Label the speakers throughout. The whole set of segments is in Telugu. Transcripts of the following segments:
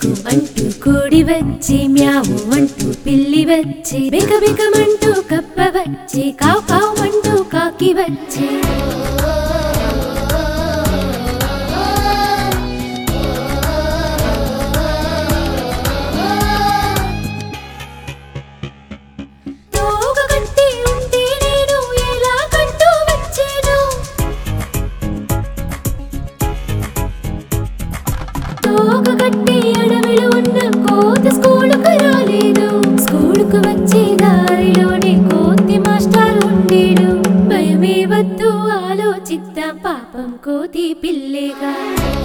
Speaker 1: కు అంటూ కోడి వచ్చి మ్యావు అంటూ పిల్లి వచ్చి బిక బికమంటూ కప్ప వచ్చి కావు కావు అంటూ కాకి వచ్చి తోక కట్టి ఉంటే నేను ఎలా కంటూ వచ్చేను తోక కట్టి అడవిలో ఉన్న కోతి స్కూలుకు రాలేదు స్కూలుకు వచ్చే దారిలోనే కోతి మాస్టర్ ఉండేడు భయమే వద్దు ఆలోచిద్దాం పాపం కోతి పిల్లేగా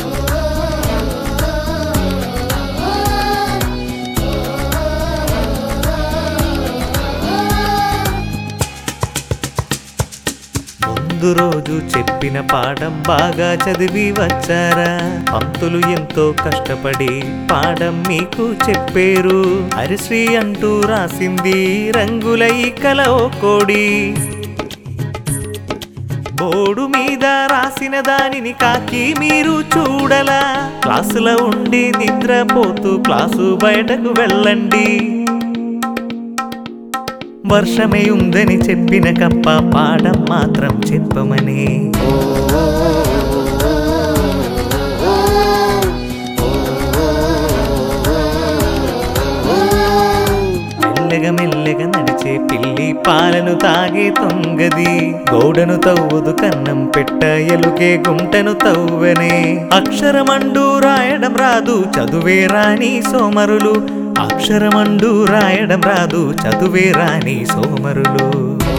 Speaker 2: ముందు రోజు చెప్పిన పాఠం బాగా చదివి వచ్చారా పంతులు ఎంతో కష్టపడి పాఠం మీకు చెప్పారు హరిశ్రీ అంటూ రాసింది రంగుల ఈ కల ఓ కోడి బోర్డు మీద రాసిన దానిని కాకి మీరు చూడలా క్లాసులో ఉండి నిద్రపోతూ క్లాసు బయటకు వెళ్ళండి వర్షమే ఉందని చెప్పిన కప్ప పాఠం మాత్రం చెప్పమని మెల్లగా మెల్లగా నడిచే పిల్లి పాలను తాగే తొంగది గౌడను తవ్వుదు కన్నం పెట్ట ఎలుకే గుంటను తవ్వనే అక్షరమండు రాయడం రాదు చదువే రాని సోమరులు అక్షరమండు రాయడం రాదు చదువే రాని సోమరులు